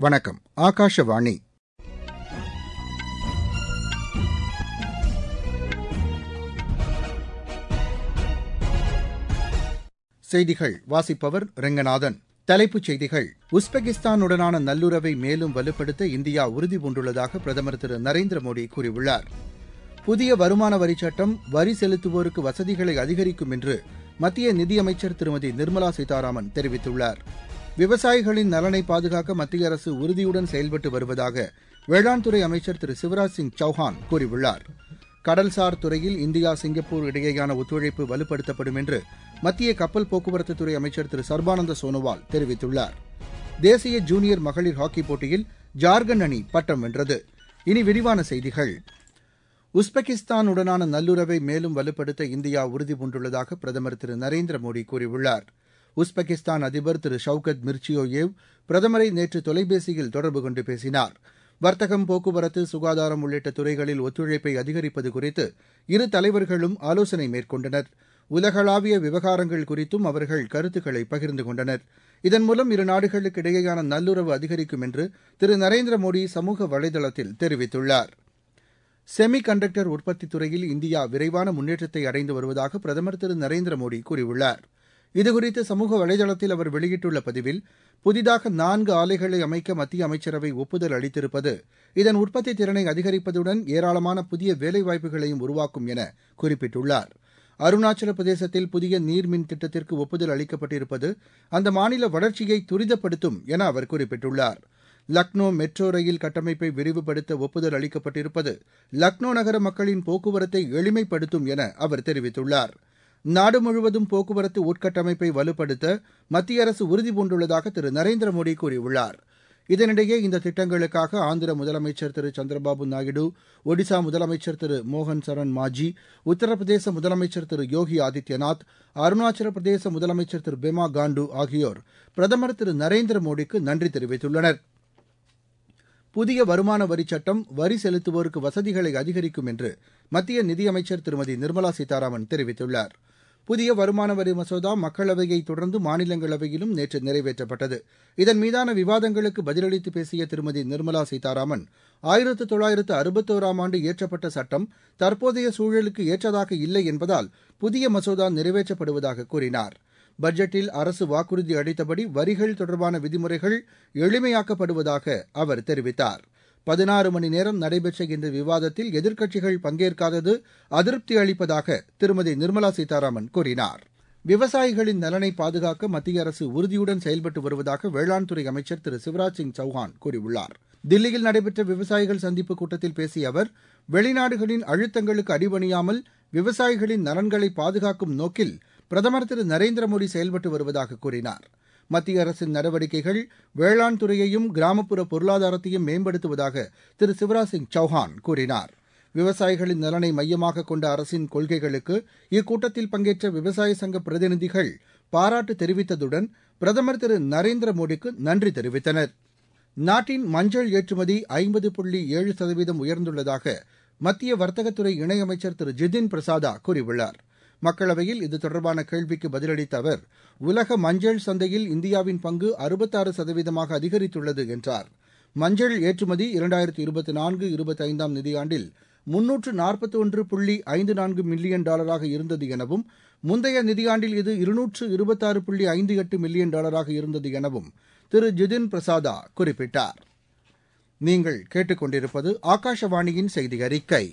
வணக்கம் ஆகாஷவாணி செய்திகள் வாசிப்பவர் ரெங்கநாதன் தலைப்புச் செய்திகள் உஸ்பெகிஸ்தானுடனான நல்லுறவை மேலும் வலுப்படுத்த இந்தியா உறுதிபூண்டுள்ளதாக பிரதமர் திரு நரேந்திர மோடி கூறியுள்ளார் புதிய வருமான வரிச் சட்டம் வரி செலுத்துவோருக்கு வசதிகளை அதிகரிக்கும் என்று மத்திய நிதியமைச்சர் திருமதி நிர்மலா சீதாராமன் தெரிவித்துள்ளார் விவசாயிகளின் நலனை பாதுகாக்க மத்திய அரசு உறுதியுடன் செயல்பட்டு வருவதாக வேளாண் துறை அமைச்சர் திரு சிவராஜ் சிங் சௌஹான் கூறியுள்ளார் கடல்சார் துறையில் இந்தியா சிங்கப்பூர் இடையேயான ஒத்துழைப்பு வலுப்படுத்தப்படும் என்று மத்திய கப்பல் போக்குவரத்து துறை அமைச்சர் திரு சர்பானந்த சோனோவால் தெரிவித்துள்ளார் தேசிய ஜூனியர் மகளிர் ஹாக்கிப் போட்டியில் ஜார்க்கண்ட் அணி பட்டம் வென்றது இனி விரிவான செய்திகள் உஸ்பெகிஸ்தானுடனான நல்லுறவை மேலும் வலுப்படுத்த இந்தியா உறுதிபூண்டுள்ளதாக பிரதமர் திரு நரேந்திர மோடி கூறியுள்ளார் உஸ்பெகிஸ்தான் அதிபர் திரு ஷவுகத் மிர்ச்சியோயேவ் பிரதமரை நேற்று தொலைபேசியில் தொடர்பு கொண்டு பேசினார் வர்த்தகம் போக்குவரத்து சுகாதாரம் உள்ளிட்ட துறைகளில் ஒத்துழைப்பை அதிகரிப்பது குறித்து இரு தலைவர்களும் ஆலோசனை மேற்கொண்டனர் உலகளாவிய விவகாரங்கள் குறித்தும் அவர்கள் கருத்துக்களை பகிர்ந்து கொண்டனர் இதன் மூலம் இரு நாடுகளுக்கு இடையேயான நல்லுறவு அதிகரிக்கும் என்று திரு நரேந்திர மோடி சமூக வலைதளத்தில் தெரிவித்துள்ளார் செமி கண்டக்டர் உற்பத்தித் துறையில் இந்தியா விரைவான முன்னேற்றத்தை அடைந்து வருவதாக பிரதமர் திரு நரேந்திர மோடி கூறியுள்ளார் இதுகுறித்து சமூக வலைதளத்தில் அவர் வெளியிட்டுள்ள பதிவில் புதிதாக நான்கு ஆலைகளை அமைக்க மத்திய அமைச்சரவை ஒப்புதல் அளித்திருப்பது இதன் உற்பத்தி திறனை அதிகரிப்பதுடன் ஏராளமான புதிய வேலைவாய்ப்புகளையும் உருவாக்கும் என குறிப்பிட்டுள்ளார் அருணாச்சல பிரதேசத்தில் புதிய நீர்மின் திட்டத்திற்கு ஒப்புதல் அளிக்கப்பட்டிருப்பது அந்த மாநில வளர்ச்சியை துரிதப்படுத்தும் என அவர் குறிப்பிட்டுள்ளார் லக்னோ மெட்ரோ ரயில் கட்டமைப்பை விரிவுபடுத்த ஒப்புதல் அளிக்கப்பட்டிருப்பது லக்னோ நகர மக்களின் போக்குவரத்தை எளிமைப்படுத்தும் என அவர் தெரிவித்துள்ளார் நாடு முழுவதும் போக்குவரத்து உட்கட்டமைப்பை வலுப்படுத்த மத்திய அரசு உறுதிபூண்டுள்ளதாக திரு நரேந்திர மோடி கூறியுள்ளார் இதனிடையே இந்த திட்டங்களுக்காக ஆந்திர முதலமைச்சர் திரு சந்திரபாபு நாயுடு ஒடிசா முதலமைச்சர் திரு மோகன் சரண் மாஜி உத்தரப்பிரதேச முதலமைச்சர் திரு யோகி ஆதித்யநாத் அருணாச்சல பிரதேச முதலமைச்சர் திரு பெமா காண்டு ஆகியோர் பிரதமர் திரு நரேந்திர மோடிக்கு நன்றி தெரிவித்துள்ளனர் புதிய வருமான வரிச் சட்டம் வரி செலுத்துவோருக்கு வசதிகளை அதிகரிக்கும் என்று மத்திய நிதியமைச்சர் திருமதி நிர்மலா சீதாராமன் தெரிவித்துள்ளார் புதிய வருமான வரி மசோதா மக்களவையை தொடர்ந்து மாநிலங்களவையிலும் நேற்று நிறைவேற்றப்பட்டது இதன் மீதான விவாதங்களுக்கு பதிலளித்து பேசிய திருமதி நிர்மலா சீதாராமன் ஆயிரத்து தொள்ளாயிரத்து அறுபத்தோராம் ஆண்டு இயற்றப்பட்ட சட்டம் தற்போதைய சூழலுக்கு ஏற்றதாக இல்லை என்பதால் புதிய மசோதா நிறைவேற்றப்படுவதாக கூறினார் பட்ஜெட்டில் அரசு வாக்குறுதி அளித்தபடி வரிகள் தொடர்பான விதிமுறைகள் எளிமையாக்கப்படுவதாக அவர் தெரிவித்தார் பதினாறு மணி நேரம் நடைபெற்ற இந்த விவாதத்தில் எதிர்க்கட்சிகள் பங்கேற்காதது அதிருப்தி அளிப்பதாக திருமதி நிர்மலா சீதாராமன் கூறினார் விவசாயிகளின் நலனை பாதுகாக்க மத்திய அரசு உறுதியுடன் செயல்பட்டு வருவதாக வேளாண் துறை அமைச்சர் திரு சிவராஜ் சிங் சௌஹான் கூறியுள்ளார் தில்லியில் நடைபெற்ற விவசாயிகள் சந்திப்பு கூட்டத்தில் பேசிய அவர் வெளிநாடுகளின் அழுத்தங்களுக்கு அடிபணியாமல் விவசாயிகளின் நலன்களை பாதுகாக்கும் நோக்கில் பிரதமர் திரு நரேந்திர மோடி செயல்பட்டு வருவதாக கூறினார் மத்திய அரசின் நடவடிக்கைகள் வேளாண் துறையையும் கிராமப்புற பொருளாதாரத்தையும் மேம்படுத்துவதாக திரு சிவராஜ் சிங் சௌஹான் கூறினார் விவசாயிகளின் நலனை மையமாக கொண்ட அரசின் கொள்கைகளுக்கு இக்கூட்டத்தில் பங்கேற்ற விவசாய சங்க பிரதிநிதிகள் பாராட்டு தெரிவித்ததுடன் பிரதமர் திரு நரேந்திர மோடிக்கு நன்றி தெரிவித்தனர் நாட்டின் மஞ்சள் ஏற்றுமதி ஐம்பது புள்ளி ஏழு சதவீதம் உயர்ந்துள்ளதாக மத்திய வர்த்தகத்துறை இணையமைச்சர் திரு ஜிதின் பிரசாதா கூறியுள்ளார் மக்களவையில் இது தொடர்பான கேள்விக்கு பதிலளித்த அவர் உலக மஞ்சள் சந்தையில் இந்தியாவின் பங்கு அறுபத்தாறு சதவீதமாக அதிகரித்துள்ளது என்றார் மஞ்சள் ஏற்றுமதி இரண்டாயிரத்தி இருபத்தி நான்கு இருபத்தி ஐந்தாம் நிதியாண்டில் முன்னூற்று நாற்பத்தி ஒன்று புள்ளி ஐந்து நான்கு மில்லியன் டாலராக இருந்தது எனவும் முந்தைய நிதியாண்டில் இது இருநூற்று இருபத்தாறு புள்ளி ஐந்து எட்டு மில்லியன் டாலராக இருந்தது எனவும் திரு ஜிதின் பிரசாதா குறிப்பிட்டார் நீங்கள் கேட்டுக்கொண்டிருப்பது ஆகாஷவாணியின் செய்தி அறிக்கை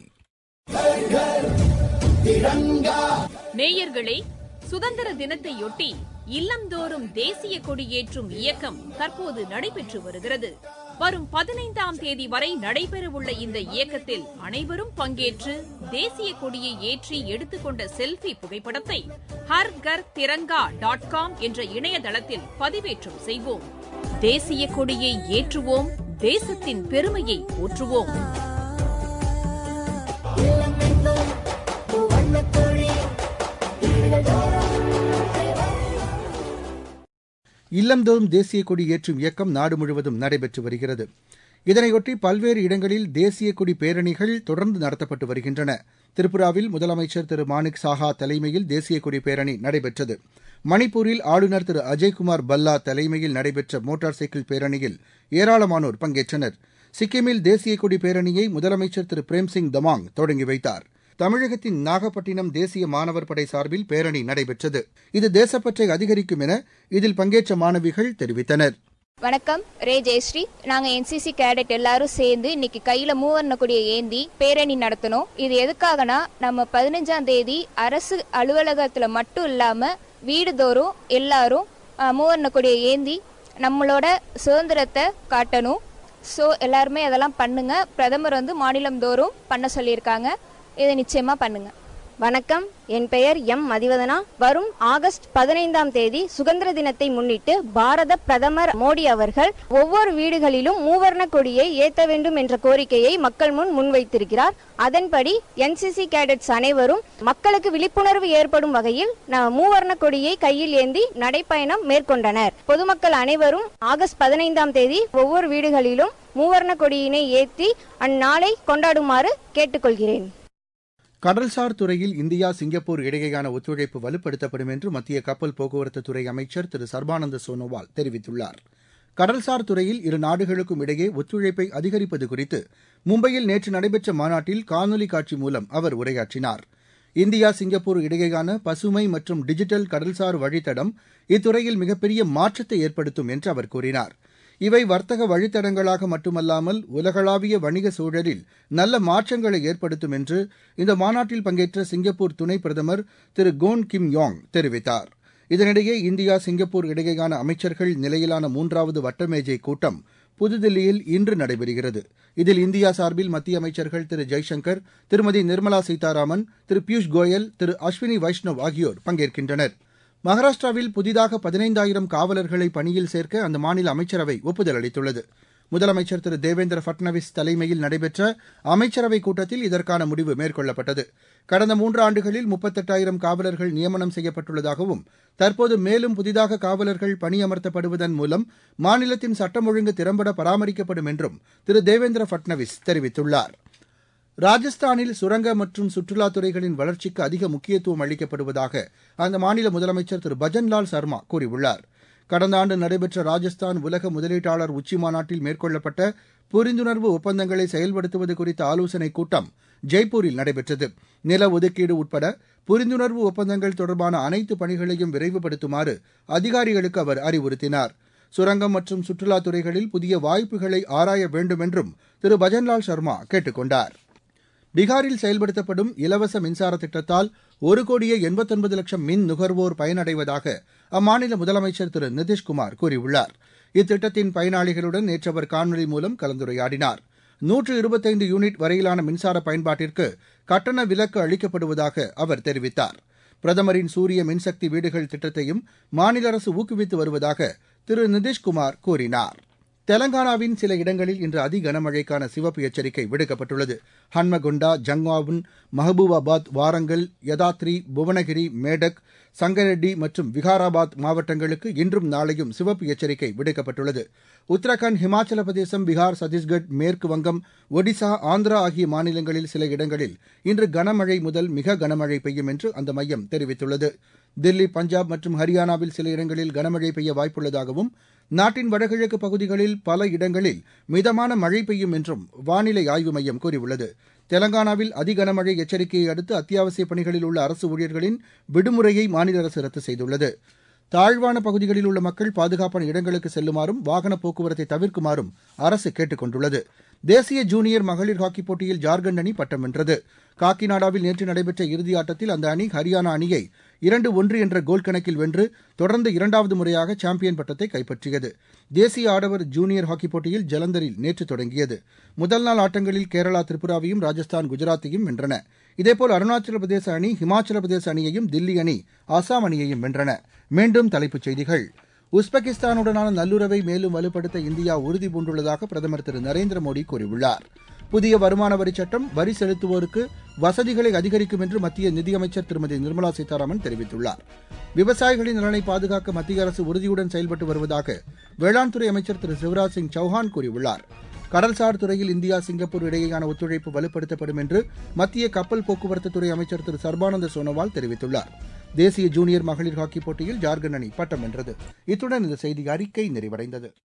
நேயர்களே சுதந்திர தினத்தையொட்டி இல்லந்தோறும் தேசிய கொடி ஏற்றும் இயக்கம் தற்போது நடைபெற்று வருகிறது வரும் பதினைந்தாம் தேதி வரை நடைபெறவுள்ள இந்த இயக்கத்தில் அனைவரும் பங்கேற்று தேசிய கொடியை ஏற்றி எடுத்துக்கொண்ட செல்ஃபி புகைப்படத்தை ஹர் கர் திரங்கா டாட் காம் என்ற இணையதளத்தில் பதிவேற்றம் செய்வோம் தேசிய கொடியை ஏற்றுவோம் தேசத்தின் பெருமையை போற்றுவோம் இல்லந்தோறும் தேசிய கொடி ஏற்றும் இயக்கம் நாடு முழுவதும் நடைபெற்று வருகிறது இதனையொட்டி பல்வேறு இடங்களில் தேசிய கொடி பேரணிகள் தொடர்ந்து நடத்தப்பட்டு வருகின்றன திரிபுராவில் முதலமைச்சர் திரு மாணிக் சாஹா தலைமையில் தேசிய கொடி பேரணி நடைபெற்றது மணிப்பூரில் ஆளுநர் திரு அஜய்குமார் பல்லா தலைமையில் நடைபெற்ற மோட்டார் சைக்கிள் பேரணியில் ஏராளமானோர் பங்கேற்றனர் சிக்கிமில் தேசிய கொடி பேரணியை முதலமைச்சர் திரு பிரேம்சிங் தமாங் தொடங்கி வைத்தார் தமிழகத்தின் நாகப்பட்டினம் தேசிய மாணவர் படை சார்பில் பேரணி நடைபெற்றது இது தேசப்பற்றை அதிகரிக்கும் என இதில் பங்கேற்ற மாணவிகள் தெரிவித்தனர் வணக்கம் ரே ஜெயஸ்ரீ நாங்க என்சிசி கேடட் எல்லாரும் சேர்ந்து இன்னைக்கு கையில மூவர்ண கொடியை ஏந்தி பேரணி நடத்தணும் இது எதுக்காகனா நம்ம பதினஞ்சாம் தேதி அரசு அலுவலகத்துல மட்டும் இல்லாம வீடுதோறும் எல்லாரும் அஹ், மூவர்ண கொடியை ஏந்தி நம்மளோட சுதந்திரத்தை காட்டணும் ஸோ எல்லாருமே அதெல்லாம் பண்ணுங்க பிரதமர் வந்து மாநிலம் தோறும் பண்ண சொல்லியிருக்காங்க இதை நிச்சயமா பண்ணுங்க வணக்கம் என் பெயர் எம் மதிவதனா வரும் ஆகஸ்ட் பதினைந்தாம் தேதி சுதந்திர தினத்தை முன்னிட்டு பாரத பிரதமர் மோடி அவர்கள் ஒவ்வொரு வீடுகளிலும் மூவர்ண கொடியை ஏற்ற வேண்டும் என்ற கோரிக்கையை மக்கள் முன் முன்வைத்திருக்கிறார் அதன்படி என்சிசி கேடட்ஸ் அனைவரும் மக்களுக்கு விழிப்புணர்வு ஏற்படும் வகையில் ந- மூவர்ண கொடியை கையில் ஏந்தி நடைப்பயணம் மேற்கொண்டனர் பொதுமக்கள் அனைவரும் ஆகஸ்ட் பதினைந்தாம் தேதி ஒவ்வொரு வீடுகளிலும் மூவர்ண கொடியினை ஏற்றி அந்நாளை கொண்டாடுமாறு கேட்டுக்கொள்கிறேன் கடல்சார் துறையில் இந்தியா சிங்கப்பூர் இடையேயான ஒத்துழைப்பு வலுப்படுத்தப்படும் என்று மத்திய கப்பல் போக்குவரத்து துறை அமைச்சர் திரு சர்பானந்த சோனோவால் தெரிவித்துள்ளார் கடல்சார் துறையில் இரு நாடுகளுக்கும் இடையே ஒத்துழைப்பை அதிகரிப்பது குறித்து மும்பையில் நேற்று நடைபெற்ற மாநாட்டில் காணொலி காட்சி மூலம் அவர் உரையாற்றினார் இந்தியா சிங்கப்பூர் இடையேயான பசுமை மற்றும் டிஜிட்டல் கடல்சார் வழித்தடம் இத்துறையில் மிகப்பெரிய மாற்றத்தை ஏற்படுத்தும் என்று அவர் கூறினார் இவை வர்த்தக வழித்தடங்களாக மட்டுமல்லாமல் உலகளாவிய வணிக சூழலில் நல்ல மாற்றங்களை ஏற்படுத்தும் என்று இந்த மாநாட்டில் பங்கேற்ற சிங்கப்பூர் துணை பிரதமர் திரு கோன் கிம் யோங் தெரிவித்தார் இதனிடையே இந்தியா சிங்கப்பூர் இடையேயான அமைச்சர்கள் நிலையிலான மூன்றாவது வட்டமேஜை கூட்டம் புதுதில்லியில் இன்று நடைபெறுகிறது இதில் இந்தியா சார்பில் மத்திய அமைச்சர்கள் திரு ஜெய்சங்கர் திருமதி நிர்மலா சீதாராமன் திரு பியூஷ் கோயல் திரு அஸ்வினி வைஷ்ணவ் ஆகியோர் பங்கேற்கின்றனர் மகாராஷ்டிராவில் புதிதாக பதினைந்தாயிரம் காவலர்களை பணியில் சேர்க்க அந்த மாநில அமைச்சரவை ஒப்புதல் அளித்துள்ளது முதலமைச்சர் திரு தேவேந்திர பட்னவிஸ் தலைமையில் நடைபெற்ற அமைச்சரவைக் கூட்டத்தில் இதற்கான முடிவு மேற்கொள்ளப்பட்டது கடந்த மூன்று ஆண்டுகளில் முப்பத்தெட்டாயிரம் காவலர்கள் நியமனம் செய்யப்பட்டுள்ளதாகவும் தற்போது மேலும் புதிதாக காவலர்கள் பணியமர்த்தப்படுவதன் மூலம் மாநிலத்தின் சட்டம் ஒழுங்கு திறம்பட பராமரிக்கப்படும் என்றும் திரு தேவேந்திர பட்னவிஸ் தெரிவித்துள்ளார் ராஜஸ்தானில் சுரங்க மற்றும் சுற்றுலாத் துறைகளின் வளர்ச்சிக்கு அதிக முக்கியத்துவம் அளிக்கப்படுவதாக அந்த மாநில முதலமைச்சர் திரு பஜன்லால் சர்மா கூறியுள்ளார் கடந்த ஆண்டு நடைபெற்ற ராஜஸ்தான் உலக முதலீட்டாளர் உச்சி மாநாட்டில் மேற்கொள்ளப்பட்ட புரிந்துணர்வு ஒப்பந்தங்களை செயல்படுத்துவது குறித்த ஆலோசனைக் கூட்டம் ஜெய்ப்பூரில் நடைபெற்றது நில ஒதுக்கீடு உட்பட புரிந்துணர்வு ஒப்பந்தங்கள் தொடர்பான அனைத்து பணிகளையும் விரைவுபடுத்துமாறு அதிகாரிகளுக்கு அவர் அறிவுறுத்தினார் சுரங்கம் மற்றும் சுற்றுலாத் துறைகளில் புதிய வாய்ப்புகளை ஆராய வேண்டும் என்றும் திரு பஜன்லால் சர்மா கேட்டுக் கொண்டார் பீகாரில் செயல்படுத்தப்படும் இலவச மின்சார திட்டத்தால் ஒரு கோடியே எண்பத்தொன்பது லட்சம் மின் நுகர்வோர் பயனடைவதாக அம்மாநில முதலமைச்சர் திரு நிதிஷ்குமார் கூறியுள்ளார் இத்திட்டத்தின் பயனாளிகளுடன் நேற்று அவர் காணொலி மூலம் கலந்துரையாடினார் நூற்று இருபத்தைந்து யூனிட் வரையிலான மின்சார பயன்பாட்டிற்கு கட்டண விலக்கு அளிக்கப்படுவதாக அவர் தெரிவித்தார் பிரதமரின் சூரிய மின்சக்தி வீடுகள் திட்டத்தையும் மாநில அரசு ஊக்குவித்து வருவதாக திரு நிதிஷ்குமார் கூறினார் தெலங்கானாவின் சில இடங்களில் இன்று அதி கனமழைக்கான சிவப்பு எச்சரிக்கை விடுக்கப்பட்டுள்ளது ஹன்மகொண்டா ஜங்வாவுன் மஹபூபாபாத் வாரங்கல் யதாத்ரி புவனகிரி மேடக் சங்கரெட்டி மற்றும் விகாராபாத் மாவட்டங்களுக்கு இன்றும் நாளையும் சிவப்பு எச்சரிக்கை விடுக்கப்பட்டுள்ளது உத்தரகாண்ட் ஹிமாச்சல பிரதேசம் பீகார் சத்தீஸ்கட் மேற்கு வங்கம் ஒடிசா ஆந்திரா ஆகிய மாநிலங்களில் சில இடங்களில் இன்று கனமழை முதல் மிக கனமழை பெய்யும் என்று அந்த மையம் தெரிவித்துள்ளது தில்லி பஞ்சாப் மற்றும் ஹரியானாவில் சில இடங்களில் கனமழை பெய்ய வாய்ப்புள்ளதாகவும் நாட்டின் வடகிழக்கு பகுதிகளில் பல இடங்களில் மிதமான மழை பெய்யும் என்றும் வானிலை ஆய்வு மையம் கூறியுள்ளது தெலங்கானாவில் அதி கனமழை எச்சரிக்கையை அடுத்து அத்தியாவசிய பணிகளில் உள்ள அரசு ஊழியர்களின் விடுமுறையை மாநில அரசு ரத்து செய்துள்ளது தாழ்வான பகுதிகளில் உள்ள மக்கள் பாதுகாப்பான இடங்களுக்கு செல்லுமாறும் வாகன போக்குவரத்தை தவிர்க்குமாறும் அரசு கேட்டுக் கொண்டுள்ளது தேசிய ஜூனியர் மகளிர் ஹாக்கிப் போட்டியில் ஜார்க்கண்ட் அணி பட்டம் வென்றது காக்கிநாடாவில் நேற்று நடைபெற்ற இறுதி ஆட்டத்தில் அந்த அணி ஹரியானா அணியை இரண்டு ஒன்று என்ற கோல் கணக்கில் வென்று தொடர்ந்து இரண்டாவது முறையாக சாம்பியன் பட்டத்தை கைப்பற்றியது தேசிய ஆடவர் ஜூனியர் ஹாக்கிப் போட்டியில் ஜலந்தரில் நேற்று தொடங்கியது முதல் நாள் ஆட்டங்களில் கேரளா திரிபுராவையும் ராஜஸ்தான் குஜராத்தையும் வென்றன இதேபோல் அருணாச்சல பிரதேச அணி ஹிமாச்சல பிரதேச அணியையும் தில்லி அணி அசாம் அணியையும் வென்றன மீண்டும் தலைப்புச் செய்திகள் உஸ்பெகிஸ்தானுடனான நல்லுறவை மேலும் வலுப்படுத்த இந்தியா உறுதி பூண்டுள்ளதாக பிரதமர் திரு நரேந்திர மோடி கூறியுள்ளார் புதிய வருமான வரிச் சட்டம் வரி செலுத்துவோருக்கு வசதிகளை அதிகரிக்கும் என்று மத்திய நிதியமைச்சர் திருமதி நிர்மலா சீதாராமன் தெரிவித்துள்ளார் விவசாயிகளின் நலனை பாதுகாக்க மத்திய அரசு உறுதியுடன் செயல்பட்டு வருவதாக வேளாண் துறை அமைச்சர் திரு சிவராஜ் சிங் சௌஹான் கூறியுள்ளார் கடல்சார் துறையில் இந்தியா சிங்கப்பூர் இடையேயான ஒத்துழைப்பு வலுப்படுத்தப்படும் என்று மத்திய கப்பல் போக்குவரத்து துறை அமைச்சர் திரு சர்பானந்த சோனோவால் தெரிவித்துள்ளார் தேசிய ஜூனியர் மகளிர் ஹாக்கிப் போட்டியில் ஜார்க்கண்ட் அணி பட்டம் வென்றது இத்துடன் இந்த செய்தி அறிக்கை நிறைவடைந்தது